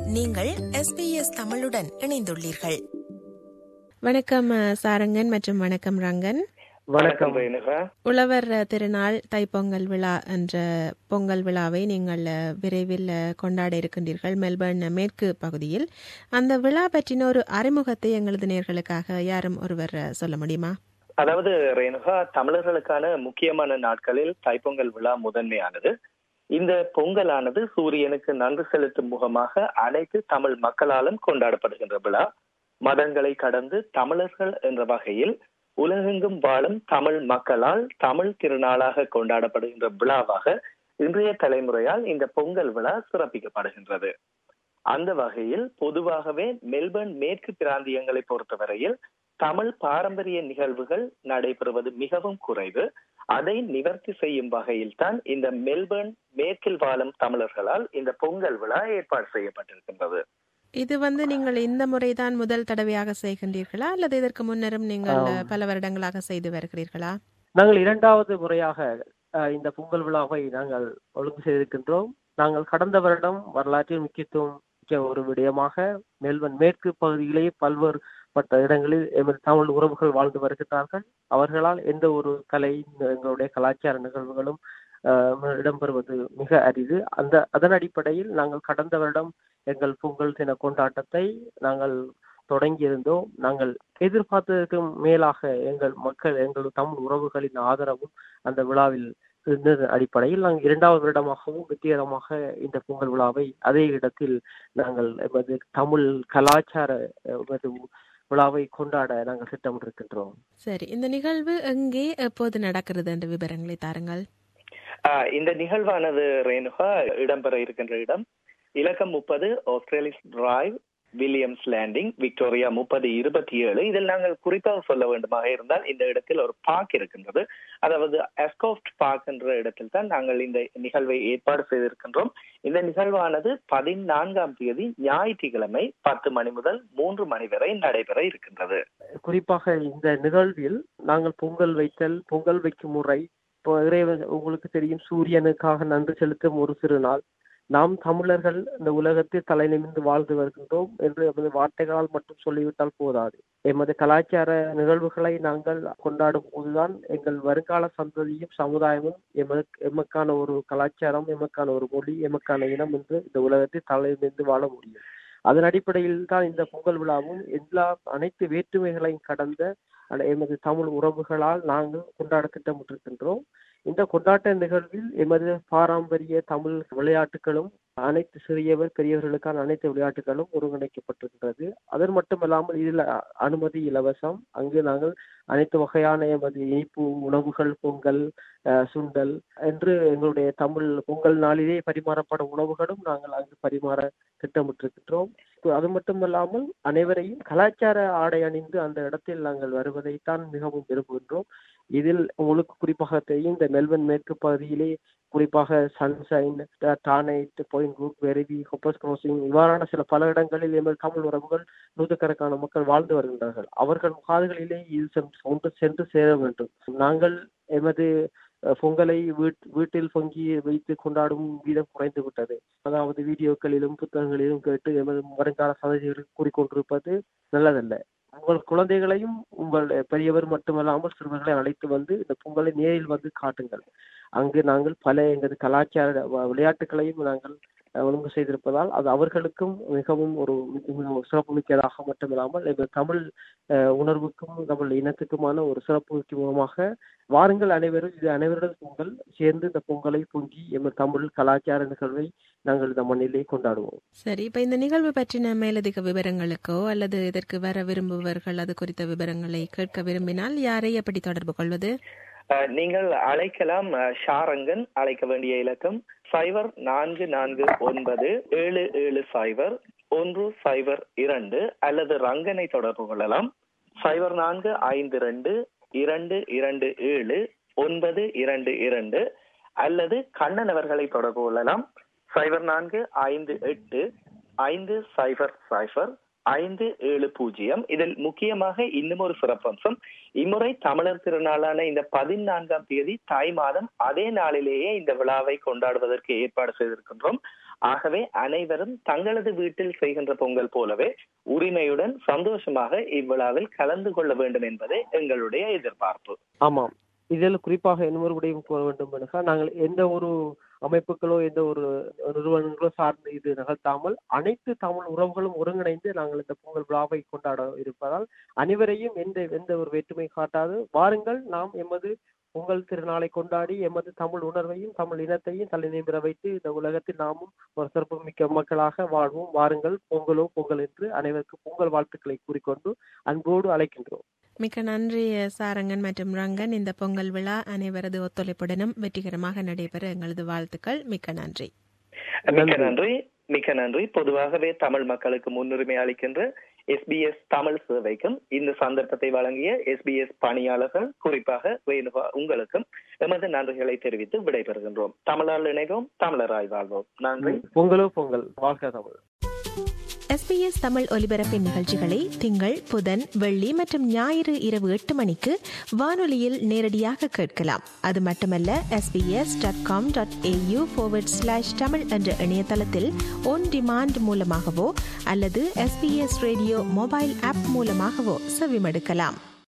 நீங்கள் எஸ்பிஎஸ் தமிழுடன் இணைந்துள்ளீர்கள் வணக்கம் அஹ், சாரங்கன் மற்றும் வணக்கம் ரங்கன் வணக்கம் ரேணுகா உழவர் அஹ், திருநாள் தைப்பொங்கல் விழா என்ற பொங்கல் விழாவை நீங்கள் அஹ், விரைவில் அஹ், கொண்டாட இருக்கின்றீர்கள் மெல்பர்ன் மேற்கு பகுதியில் அந்த விழா பற்றின ஒரு அறிமுகத்தை எங்களது நேர்களுக்காக யாரும் ஒருவர் அஹ், சொல்ல முடியுமா அதாவது ரேணுகா தமிழர்களுக்கான முக்கியமான நாட்களில் தைப்பொங்கல் விழா முதன்மையானது இந்த பொங்கலானது சூரியனுக்கு நன்றி செலுத்தும் முகமாக அனைத்து தமிழ் மக்களாலும் கொண்டாடப்படுகின்ற விழா மதங்களை கடந்து தமிழர்கள் என்ற வகையில் உலகெங்கும் வாழும் தமிழ் மக்களால் தமிழ் திருநாளாக கொண்டாடப்படுகின்ற விழாவாக இன்றைய தலைமுறையால் இந்த பொங்கல் விழா சிறப்பிக்கப்படுகின்றது அந்த வகையில் பொதுவாகவே மெல்பர்ன் மேற்கு பிராந்தியங்களை பொறுத்தவரையில் தமிழ் பாரம்பரிய நிகழ்வுகள் நடைபெறுவது மிகவும் குறைவு அதை நிவர்த்தி செய்யும் வகையில் தான் இந்த மெல்பர்ன் மேற்கில் வாழும் தமிழர்களால் இந்த பொங்கல் விழா ஏற்பாடு செய்யப்பட்டிருக்கின்றது இது வந்து நீங்கள் இந்த முறைதான் முதல் தடவையாக செய்கின்றீர்களா அல்லது இதற்கு முன்னரும் நீங்கள் அஹ், பல வருடங்களாக செய்து வருகிறீர்களா நாங்கள் இரண்டாவது முறையாக அஹ், இந்த பொங்கல் விழாவை நாங்கள் ஒழுங்கு செய்திருக்கின்றோம் நாங்கள் கடந்த வருடம் வரலாற்றில் முக்கியத்துவம் மிக்க ஒரு விடயமாக மெல்பர்ன் மேற்கு பகுதியிலே பல்வேறு பட்ட இடங்களில் எமது தமிழ் உறவுகள் வாழ்ந்து வருகிறார்கள் அவர்களால் எந்த ஒரு கலை எங்களுடைய கலாச்சார நிகழ்வுகளும் அஹ், இடம்பெறுவது மிக அரிது அந்த அதன் அடிப்படையில் நாங்கள் கடந்த வருடம் எங்கள் பொங்கல் தின கொண்டாட்டத்தை நாங்கள் தொடங்கியிருந்தோம் நாங்கள் எதிர்பார்த்ததற்கும் மேலாக எங்கள் மக்கள் எங்கள் தமிழ் உறவுகளின் ஆதரவும் அந்த விழாவில் இருந்தது அடிப்படையில் நாங்கள் இரண்டாவது வருடமாகவும் வெற்றிகரமாக இந்த பொங்கல் விழாவை அதே இடத்தில் நாங்கள் எமது தமிழ் கலாச்சார எமது விழாவை கொண்டாட நாங்கள் திட்டமிட்டிருக்கின்றோம் சரி இந்த நிகழ்வு எங்கே எப்போது நடக்கிறது என்ற விவரங்களை தாருங்கள் ஆஹ் இந்த நிகழ்வானது ரேணுகா இடம்பெற இருக்கின்ற இடம் இலக்கம் முப்பது Australis drive Williams Landing Victoria முப்பது இருபத்தி ஏழு இதில் நாங்கள் குறிப்பாக சொல்ல வேண்டுமாக இருந்தால் இந்த இடத்தில் ஒரு பார்க் இருக்கின்றது அதாவது எஸ்கோஃப்ட் பார்க் என்ற இடத்தில் தான் நாங்கள் இந்த நிகழ்வை ஏற்பாடு செய்திருக்கின்றோம் இந்த நிகழ்வானது பதினான்காம் தேதி ஞாயிற்றுக்கிழமை பத்து மணி முதல் மூன்று மணி வரை நடைபெற இருக்கின்றது குறிப்பாக இந்த நிகழ்வில் நாங்கள் பொங்கல் வைத்தல் பொங்கல் வைக்கும் முறை இப்போ இறைவன் உங்களுக்கு தெரியும் சூரியனுக்காக நன்றி செலுத்தும் ஒரு சிறு நாள் நாம் தமிழர்கள் இந்த உலகத்தில் தலை நிமிர்ந்து வாழ்ந்து வருகின்றோம் என்று எமது வார்த்தைகளால் மட்டும் சொல்லிவிட்டால் போதாது எமது கலாச்சார நிகழ்வுகளை நாங்கள் கொண்டாடும் போதுதான் எங்கள் வருங்கால சந்ததியும் சமுதாயமும் எமது எமக்கான ஒரு கலாச்சாரம் எமக்கான ஒரு மொழி எமக்கான இனம் என்று இந்த உலகத்தில் தலை நிமிர்ந்து வாழ முடியும் அதன் அடிப்படையில் தான் இந்த பொங்கல் விழாவும் எல்லா அனைத்து வேற்றுமைகளையும் கடந்த அந்த எமது தமிழ் உறவுகளால் நாங்கள் கொண்டாட திட்டமிட்டிருக்கின்றோம் இந்த கொண்டாட்ட நிகழ்வில் எமது பாரம்பரிய தமிழ் விளையாட்டுகளும் அனைத்து சிறியவர் பெரியவர்களுக்கான அனைத்து விளையாட்டுகளும் ஒருங்கிணைக்கப்பட்டிருக்கிறது அதன் மட்டுமல்லாமல் இதில் அ- அனுமதி இலவசம் அங்கு நாங்கள் அனைத்து வகையான எமது இனிப்பு உணவுகள் பொங்கல் அஹ், சுண்டல் என்று எங்களுடைய தமிழ் பொங்கல் நாளிலே பரிமாறப்படும் உணவுகளும் நாங்கள் அங்கு பரிமாற திட்டமிட்டிருக்கின்றோம் அது மட்டுமல்லாமல் அனைவரையும் கலாச்சார ஆடை அணிந்து அந்த இடத்தில் நாங்கள் வருவதைத்தான் மிகவும் விரும்புகின்றோம் இதில் உங்களுக்கு குறிப்பாக தெரியும் இந்த மெல்பர்ன் மேற்கு பகுதியிலே குறிப்பாக சன்ஷைன் டானைட் பாயிண்ட் குரூப் வெரிவி ஹொப்பர்ஸ் கிராசிங் இவ்வாறான சில பல இடங்களில் எமது தமிழ் உறவுகள் நூற்றுக்கணக்கான மக்கள் வாழ்ந்து வருகின்றார்கள் அவர்கள் காதுகளிலே இது சென்று ஒன்று சென்று சேர வேண்டும் நாங்கள் எமது அஹ், பொங்கலை வீட் வீட்டில் பொங்கி வைத்து கொண்டாடும் வீதம் குறைந்து விட்டது அதாவது வீடியோக்களிலும் புத்தகங்களிலும் கேட்டு எமது வருங்கால சந்ததிகளுக்கு கூறிக்கொண்டிருப்பது நல்லதல்ல உங்கள் குழந்தைகளையும் உங்கள் பெரியவர் மட்டுமல்லாமல் சிறுவர்களை அழைத்து வந்து இந்த பொங்கலை நேரில் வந்து காட்டுங்கள் அங்கு நாங்கள் பல எங்களது கலாச்சார வ- விளையாட்டுகளையும் நாங்கள் அஹ், ஒழுங்கு செய்திருப்பதால் அது அவர்களுக்கும் மிகவும் ஒரு மிகவும் சிறப்புமிக்கதாக மட்டுமில்லாமல் எங்கள் தமிழ் அஹ், உணர்வுக்கும் தமிழ் இனத்துக்குமான ஒரு சிறப்பு முகமாக வாருங்கள் அனைவரும் இது அனைவரது பொங்கல் சேர்ந்து இந்த பொங்கலை பொங்கி எமது தமிழ் கலாச்சார நிகழ்வை நாங்கள் இந்த மண்ணிலே கொண்டாடுவோம் சரி இப்ப இந்த நிகழ்வு பற்றின மேலதிக விவரங்களுக்கோ அல்லது இதற்கு வர விரும்புபவர்கள் அது குறித்த விவரங்களை கேட்க விரும்பினால் யாரை எப்படி தொடர்பு கொள்வது அஹ், நீங்கள் அழைக்கலாம் அஹ், ஷாரங்கன் அழைக்க வேண்டிய இலக்கம் சைபர் நான்கு நான்கு ஒன்பது ஏழு ஏழு சைபர் ஒன்று சைபர் இரண்டு அல்லது ரங்கனை தொடர்பு கொள்ளலாம் சைபர் நான்கு ஐந்து ரெண்டு இரண்டு இரண்டு ஏழு ஒன்பது இரண்டு இரண்டு அல்லது கண்ணன் அவர்களை தொடர்பு கொள்ளலாம் சைபர் நான்கு ஐந்து எட்டு ஐந்து சைபர் சைபர் ஐந்து ஏழு பூஜ்ஜியம் இதில் முக்கியமாக இன்னும் ஒரு சிறப்பம்சம் இம்முறை தமிழர் திருநாளான இந்த பதினான்காம் தேதி தாய் மாதம் அதே நாளிலேயே இந்த விழாவை கொண்டாடுவதற்கு ஏற்பாடு செய்திருக்கின்றோம் ஆகவே அனைவரும் தங்களது வீட்டில் செய்கின்ற பொங்கல் போலவே உரிமையுடன் சந்தோஷமாக இவ்விழாவில் கலந்து கொள்ள வேண்டும் என்பதே எங்களுடைய எதிர்பார்ப்பு ஆமாம் இதில் குறிப்பாக இன்னொரு விடயம் கூற வேண்டும் என்றால் நாங்கள் எந்த ஒரு அமைப்புகளோ எந்த ஒரு நிறுவனங்களோ சார்ந்து இது நிகழ்த்தாமல் அனைத்து தமிழ் உறவுகளும் ஒருங்கிணைந்து நாங்கள் இந்த பொங்கல் விழாவை கொண்டாட இருப்பதால் அனைவரையும் எந்த எந்த ஒரு வேற்றுமை காட்டாது வாருங்கள் நாம் எமது பொங்கல் திருநாளை கொண்டாடி எமது தமிழ் உணர்வையும் தமிழ் இனத்தையும் தலைநிமிர வைத்து இந்த உலகத்தில் நாமும் ஒரு சிறப்பு மிக்க மக்களாக வாழ்வோம் வாருங்கள் பொங்கலோ பொங்கல் என்று அனைவருக்கும் பொங்கல் வாழ்த்துக்களை கூறிக்கொண்டு அன்போடு அழைக்கின்றோம் மிக்க நன்றி சாரங்கன் மற்றும் ரங்கன் இந்த பொங்கல் விழா அனைவரது ஒத்துழைப்புடனும் வெற்றிகரமாக நடைபெற எங்களது வாழ்த்துக்கள் மிக்க நன்றி மிக்க நன்றி மிக்க நன்றி பொதுவாகவே தமிழ் மக்களுக்கு முன்னுரிமை அளிக்கின்ற எஸ்பிஎஸ் தமிழ் சேவைக்கும் இந்த சந்தர்ப்பத்தை வழங்கிய எஸ்பிஎஸ் பணியாளர்கள் குறிப்பாக ரேணுகா உங்களுக்கும் எமது நன்றிகளை தெரிவித்து விடைபெறுகின்றோம் தமிழால் இணைவோம் தமிழராய் வாழ்வோம் நன்றி பொங்கலோ பொங்கல் வாழ்க தமிழ் எஸ்பிஎஸ் தமிழ் ஒலிபரப்பின் நிகழ்ச்சிகளை திங்கள் புதன் வெள்ளி மற்றும் ஞாயிறு இரவு எட்டு மணிக்கு வானொலியில் நேரடியாக கேட்கலாம் அது மட்டுமல்ல SBS dot com dot AU slash Tamil என்ற இணையதளத்தில் ஒன் டிமாண்ட் மூலமாகவோ அல்லது எஸ்பிஎஸ் ரேடியோ மொபைல் ஆப் மூலமாகவோ செவிமடுக்கலாம்